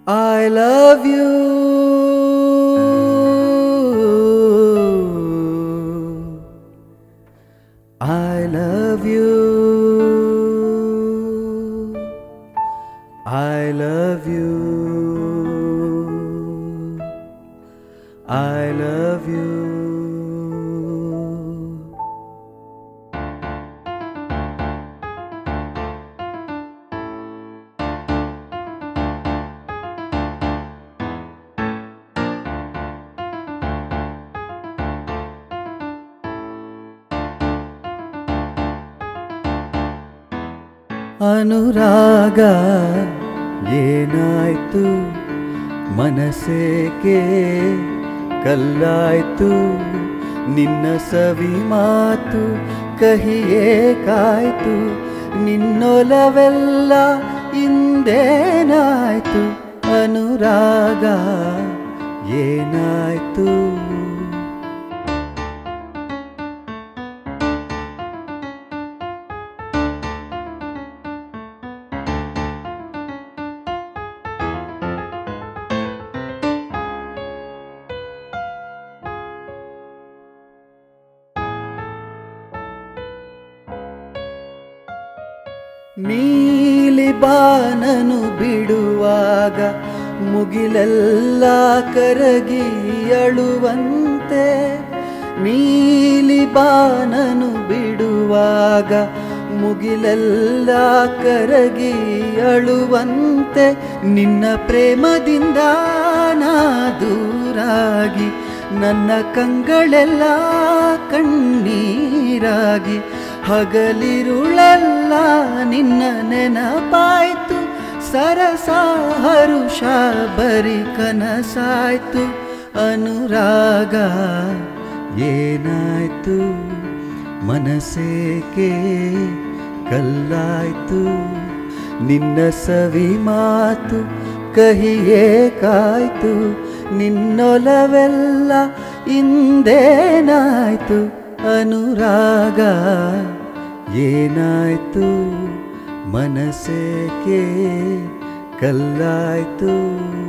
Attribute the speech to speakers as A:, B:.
A: I love you. I love you. I love you. I love you. ಅನುರಾಗ ಏನಾಯ್ತು ಮನಸ್ಸೇಕೆ ಕಲ್ಲಾಯ್ತು ನಿನ್ನ ಸವಿ ಮಾತು ಕಹಿಯೇ ಕಾಯ್ತು ನಿನ್ನೊಲವೆಲ್ಲ ಇಂದೇನಾಯ್ತು ಅನುರಾಗ ಏನಾಯ್ತು ನೀಲಿ ಬಾನನು ಬಿಡುವಾಗ ಮುಗಿಲೆಲ್ಲ ಕರಗಿ ಅಳುವಂತೆ ನೀಲಿ ಬಾನನು ಬಿಡುವಾಗ ಮುಗಿಲೆಲ್ಲ ಕರಗಿ ಅಳುವಂತೆ ನಿನ್ನ ಪ್ರೇಮದಿಂದ ನಾ ದೂರಾಗಿ ನನ್ನ ಕಂಗಳೆಲ್ಲ ಕಣ್ಣೀರಾಗಿ ಹಗಲಿರುಳೆಲ್ಲ ನಿನ್ನ ನೆನಪಾಯ್ತು ಸರಸ ಹರುಷ ಬರಿ ಕನಸಾಯ್ತು ಅನುರಾಗ ಏನಾಯ್ತು ಮನಸ್ಸೇಕೆ ಕಲ್ಲಾಯ್ತು ನಿನ್ನ ಸವಿ ಮಾತು ಕಹಿಯೇ ಕಾಯ್ತು ನಿನ್ನೊಲವೆಲ್ಲ ಇಂದೇನಾಯ್ತು ಅನುರಾಗ ಏನಾಯ್ತು ಮನಸ್ಸೇಕೆ ಕಲ್ಲಾಯ್ತು